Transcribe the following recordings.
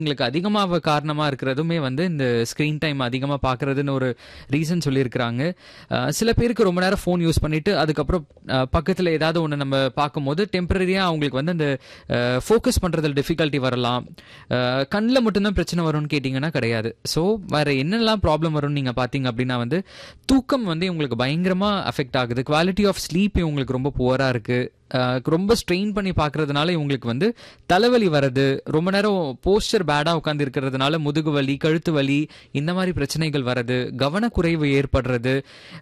உங்களுக்கு அதிகமாக காரணமாக இருக்கிறதுமே வந்து இந்த ஸ்க்ரீன் டைம் அதிகமாக பார்க்கறதுன்னு ஒரு ரீசன் சொல்லியிருக்கிறாங்க அஹ் சில பேருக்கு ரொம்ப நேரம் ஃபோன் யூஸ் பண்ணிட்டு அதுக்கப்புறம் பக்கத்தில் ஏதாவது ஒன்று நம்ம பார்க்கும்போது டெம்பரரியாக அவங்களுக்கு வந்து அந்த ஃபோக்கஸ் பண்ணுறதுல டிஃபிகல்ட்டி வரலாம் கண்ணில் மட்டும்தான் பிரச்சனை வரும்னு கேட்டிங்கன்னா கிடையாது ஸோ வேறு என்னெல்லாம் ப்ராப்ளம் வரும்னு நீங்கள் பார்த்தீங்க அப்படின்னா வந்து தூக்கம் வந்து உங்களுக்கு பயங்கரமாக அஃபெக்ட் ஆகுது குவாலிட்டி ஆஃப் ஸ்லீப் உங்களுக்கு ரொம்ப புவராக இருக்குது ரொம்ப ஸ்ட்ரெயின் பண்ணி பார்க்கறதுனால இவங்களுக்கு வந்து தலைவலி வருது ரொம்ப நேரம் போஸ்டர் பேடாக உட்காந்து இருக்கிறதுனால முதுகு வலி கழுத்து வலி இந்த மாதிரி பிரச்சனைகள் வருது கவனக்குறைவு ஏற்படுறது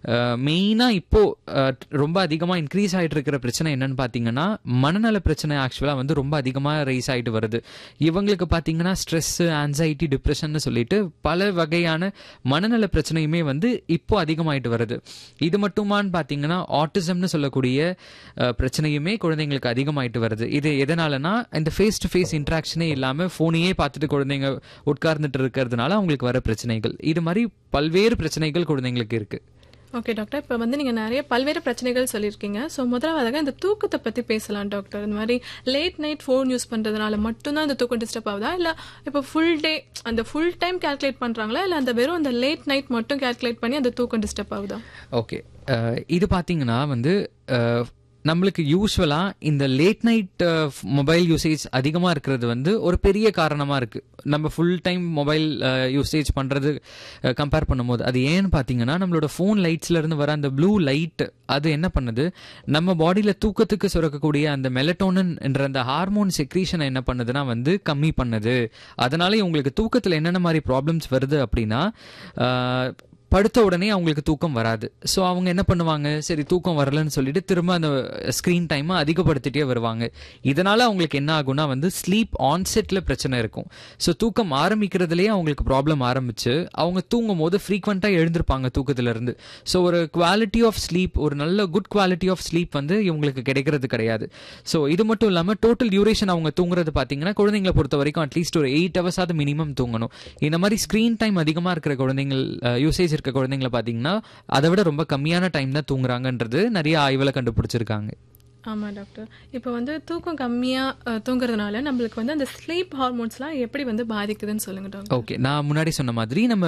மெயினாக இப்போ அஹ், ரொம்ப அதிகமாக இன்க்ரீஸ் ஆகிட்டு இருக்கிற பிரச்சனை என்னன்னு பார்த்தீங்கன்னா மனநல பிரச்சனை ஆக்சுவலாக வந்து ரொம்ப அதிகமாக ரைஸ் ஆகிட்டு வருது இவங்களுக்கு பார்த்தீங்கன்னா ஸ்ட்ரெஸ்ஸு ஆன்சைட்டி டிப்ரெஷன்னு சொல்லிட்டு பல வகையான மனநல பிரச்சனையுமே வந்து இப்போ அதிகமாயிட்டு வருது இது மட்டுமான்னு பார்த்தீங்கன்னா ஆட்டிசம்னு சொல்லக்கூடிய அஹ், பிரச்சனையுமே குழந்தைங்களுக்கு அதிகமாயிட்டு வருது இது எதனாலனா இந்த ஃபேஸ் டு ஃபேஸ் இன்ட்ராக்ஷனே இல்லாமல் ஃபோனையே பார்த்துட்டு குழந்தைங்க உட்கார்ந்துட்டு இருக்கிறதுனால அவங்களுக்கு வர பிரச்சனைகள் இது மாதிரி பல்வேறு பிரச்சனைகள் குழந்தைங்களுக்கு இருக்கு ஓகே டாக்டர் இப்போ வந்து நீங்கள் நிறைய பல்வேறு பிரச்சனைகள் சொல்லியிருக்கீங்க ஸோ முதலாவதாக இந்த தூக்கத்தை பற்றி பேசலாம் டாக்டர் இந்த மாதிரி லேட் நைட் ஃபோன் யூஸ் பண்ணுறதுனால மட்டும்தான் இந்த தூக்கம் டிஸ்டர்ப் ஆகுதா இல்லை இப்போ ஃபுல் டே அந்த ஃபுல் டைம் கால்குலேட் பண்ணுறாங்களா இல்லை அந்த வெறும் அந்த லேட் நைட் மட்டும் கால்குலேட் பண்ணி அந்த தூக்கம் டிஸ்டர்ப் ஆகுதா ஓகே இது பார்த்தீங்கன்னா வந்து அஹ், நம்மளுக்கு யூஸ்வலாக இந்த லேட் நைட் மொபைல் யூசேஜ் அதிகமாக இருக்கிறது வந்து ஒரு பெரிய காரணமாக இருக்குது நம்ம ஃபுல் டைம் மொபைல் யூசேஜ் பண்ணுறது கம்பேர் பண்ணும்போது அது ஏன்னு பார்த்தீங்கன்னா நம்மளோட ஃபோன் லைட்ஸ்லேருந்து வர அந்த ப்ளூ லைட் அது என்ன பண்ணுது நம்ம பாடியில் தூக்கத்துக்கு சுரக்கக்கூடிய அந்த மெலட்டோனன் என்ற அந்த ஹார்மோன் செக்ரீஷனை என்ன பண்ணுதுன்னா வந்து கம்மி பண்ணுது அதனால உங்களுக்கு தூக்கத்தில் என்னென்ன மாதிரி ப்ராப்ளம்ஸ் வருது அப்படின்னா அஹ், படுத்த உடனே அவங்களுக்கு தூக்கம் வராது ஸோ அவங்க என்ன பண்ணுவாங்க சரி தூக்கம் வரலன்னு சொல்லிட்டு திரும்ப அந்த ஸ்க்ரீன் டைமை அதிகப்படுத்திட்டே வருவாங்க இதனால அவங்களுக்கு என்ன ஆகும்னா வந்து ஸ்லீப் ஆன்செட்டில் பிரச்சனை இருக்கும் ஸோ தூக்கம் ஆரம்பிக்கிறதுலேயே அவங்களுக்கு ப்ராப்ளம் ஆரம்பிச்சு அவங்க தூங்கும் போது ஃப்ரீக்வெண்ட்டாக எழுந்திருப்பாங்க தூக்கத்திலிருந்து ஸோ ஒரு குவாலிட்டி ஆஃப் ஸ்லீப் ஒரு நல்ல குட் குவாலிட்டி ஆஃப் ஸ்லீப் வந்து இவங்களுக்கு கிடைக்கிறது கிடையாது ஸோ இது மட்டும் இல்லாமல் டோட்டல் டியூரேஷன் அவங்க தூங்குறது பார்த்தீங்கன்னா குழந்தைங்களை பொறுத்த வரைக்கும் அட்லீஸ்ட் ஒரு எயிட் ஹவர்ஸாவது மினிமம் தூங்கணும் இந்த மாதிரி ஸ்க்ரீன் டைம் அதிகமாக இருக்கிற குழந்தைங்கள் யூசேஜ் இருக்க குழந்தைங்களை பார்த்தீங்கன்னா அதை விட ரொம்ப கம்மியான டைம் தான் தூங்குறாங்கன்றது நிறைய ஆய்வில் கண்டுபிடிச்சிருக்காங்க ஆமாம் டாக்டர் இப்போ வந்து தூக்கம் கம்மியாக தூங்குறதுனால நம்மளுக்கு வந்து அந்த ஸ்லீப் ஹார்மோன்ஸ்லாம் எப்படி வந்து பாதிக்குதுன்னு சொல்லுங்க டாக்டர் ஓகே நான் முன்னாடி சொன்ன மாதிரி நம்ம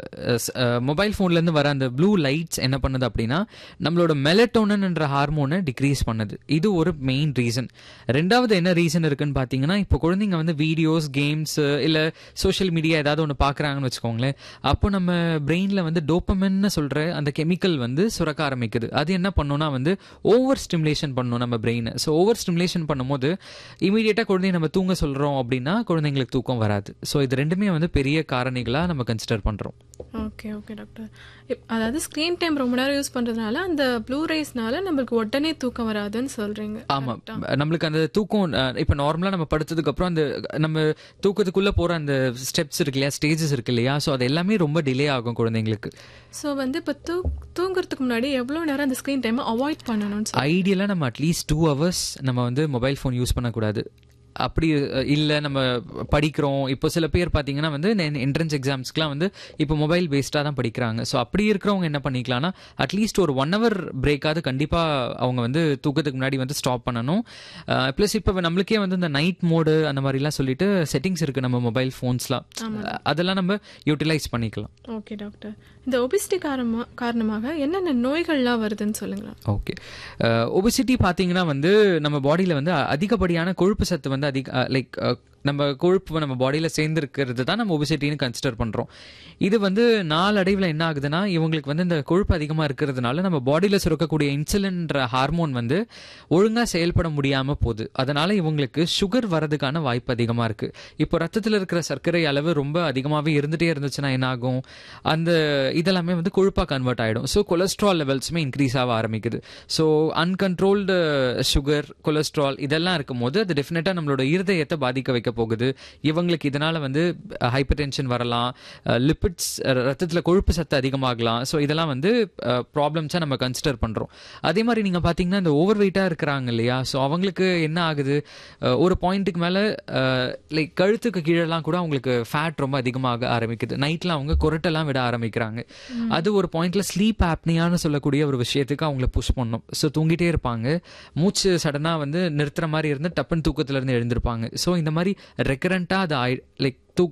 மொபைல் ஃபோன்லேருந்து வர அந்த ப்ளூ லைட்ஸ் என்ன பண்ணுது அப்படின்னா நம்மளோட மெலட்டோனன் என்ற ஹார்மோனை டிக்ரீஸ் பண்ணுது இது ஒரு மெயின் ரீசன் ரெண்டாவது என்ன ரீசன் இருக்குன்னு பார்த்தீங்கன்னா இப்போ குழந்தைங்க வந்து வீடியோஸ் கேம்ஸ் இல்லை சோஷியல் மீடியா ஏதாவது ஒன்று பார்க்குறாங்கன்னு வச்சுக்கோங்களேன் அப்போ நம்ம பிரெயினில் வந்து டோப்பமென்னு சொல்கிற அந்த கெமிக்கல் வந்து சுரக்க ஆரம்பிக்குது அது என்ன பண்ணுன்னா வந்து ஓவர் ஸ்டிமுலேஷன் பண்ணும் நம்ம பிரெயினை ஸோ ஓவர் ஸ்டிமுலேஷன் பண்ணும்போது இமீடியட்டாக குழந்தைய நம்ம தூங்க சொல்கிறோம் அப்படின்னா குழந்தைங்களுக்கு தூக்கம் வராது ஸோ இது ரெண்டுமே வந்து பெரிய காரணிகளாக நம்ம கன்சிடர் பண்ணுறோம் ஓகே ஓகே டாக்டர் இப்- அதாவது ஸ்க்ரீன் டைம் ரொம்ப நேரம் யூஸ் பண்ணுறதுனால அந்த ப்ளூ ரேஸ்னால நம்மளுக்கு உடனே தூக்கம் வராதுன்னு சொல்கிறீங்க ஆமாம் நம்மளுக்கு அந்த தூக்கம் அஹ், இப்போ நார்மலாக நம்ம படுத்ததுக்கு அப்புறம் அந்த நம்ம தூக்கத்துக்குள்ளே போகிற அந்த ஸ்டெப்ஸ் இருக்கு இல்லையா ஸ்டேஜஸ் இருக்கு இல்லையா ஸோ அது எல்லாமே ரொம்ப டிலே ஆகும் குழந்தைங்களுக்கு ஸோ வந்து இப்போ தூ தூங்குறதுக்கு முன்னாடி எவ்வளோ நேரம் அந்த ஸ்க்ரீன் டைமை அவாய்ட் பண்ணணும்னு சொல்லி ஐடியலாக நம்ம அட்லீஸ்ட் டூ ஹவர்ஸ் நம்ம வந்து மொபைல் ஃபோன் யூஸ் பண்ணக்கூடாது அப்படி இல்லை நம்ம படிக்கிறோம் இப்போ சில பேர் பார்த்தீங்கன்னா வந்து என்ட்ரன்ஸ் எக்ஸாம்ஸ்க்குலாம் வந்து இப்போ மொபைல் பேஸ்டாக தான் படிக்கிறாங்க ஸோ அப்படி இருக்கிறவங்க என்ன பண்ணிக்கலாம்னா அட்லீஸ்ட் ஒரு ஒன் ஹவர் பிரேக்காவது கண்டிப்பாக அவங்க வந்து தூக்கத்துக்கு முன்னாடி வந்து ஸ்டாப் பண்ணணும் ப்ளஸ் இப்போ நம்மளுக்கே வந்து இந்த நைட் மோடு அந்த மாதிரிலாம் சொல்லிட்டு செட்டிங்ஸ் இருக்குது நம்ம மொபைல் ஃபோன்ஸ்லாம் அதெல்லாம் நம்ம யூட்டிலைஸ் பண்ணிக்கலாம் ஓகே டாக்டர் இந்த ஒபிசிட்டி காரணமா காரணமாக என்னென்ன நோய்கள்லாம் வருதுன்னு சொல்லுங்களேன் ஓகே ஒபிசிட்டி பார்த்தீங்கன்னா வந்து நம்ம பாடியில் வந்து அ- அதிகப்படியான கொழுப்பு சத்து வந்து அதிக லைக் நம்ம கொழுப்பு நம்ம பாடியில் சேர்ந்துருக்கிறது தான் நம்ம ஒபிசிட்டின்னு கன்சிடர் பண்ணுறோம் இது வந்து நாளடைவில் என்ன ஆகுதுன்னா இவங்களுக்கு வந்து இந்த கொழுப்பு அதிகமாக இருக்கிறதுனால நம்ம பாடியில் சுரக்கக்கூடிய இன்சுலின்ற ஹார்மோன் வந்து ஒழுங்காக செயல்பட முடியாமல் போகுது அதனால இவங்களுக்கு சுகர் வரதுக்கான வாய்ப்பு அதிகமாக இருக்குது இப்போ ரத்தத்தில் இருக்கிற சர்க்கரை அளவு ரொம்ப அதிகமாகவே இருந்துகிட்டே இருந்துச்சுன்னா என்ன ஆகும் அந்த இதெல்லாமே வந்து கொழுப்பாக கன்வெர்ட் ஆகிடும் ஸோ கொலஸ்ட்ரால் லெவல்ஸுமே இன்க்ரீஸ் ஆக ஆரம்பிக்குது ஸோ அன்கண்ட்ரோல்டு சுகர் கொலஸ்ட்ரால் இதெல்லாம் இருக்கும்போது அது டெஃபினட்டாக நம்மளோட இருதயத்தை பாதிக்க வைக்க போகுது இவங்களுக்கு இதனால் வந்து ஹைப்பர் டென்ஷன் வரலாம் லிப்பிட்ஸ் ரத்தத்தில் கொழுப்பு சத்து அதிகமாகலாம் ஸோ இதெல்லாம் வந்து ப்ராப்ளம்ஸாக நம்ம கன்சிடர் பண்ணுறோம் அதே மாதிரி நீங்கள் பார்த்தீங்கன்னா இந்த ஓவர் வெயிட்டாக இருக்கிறாங்க இல்லையா ஸோ அவங்களுக்கு என்ன ஆகுது அஹ், ஒரு பாயிண்ட்டுக்கு மேலே லைக் கழுத்துக்கு கீழெல்லாம் கூட அவங்களுக்கு ஃபேட் ரொம்ப அதிகமாக ஆரம்பிக்குது நைட்டில் அவங்க குரட்டெல்லாம் விட ஆரம்பிக்கிறாங்க அது ஒரு பாயிண்ட்ல ஸ்லீப் ஆப்னியான்னு சொல்லக்கூடிய ஒரு விஷயத்துக்கு அவங்கள புஷ் பண்ணும் ஸோ தூங்கிட்டே இருப்பாங்க மூச்சு சடனாக வந்து நிறுத்துற மாதிரி இருந்து டப்புன்னு தூக்கத்துல இருந்து எழுந்திருப்பாங்க ஸோ இந்த மாதிரி ரெக்கரண்டா அது லைக்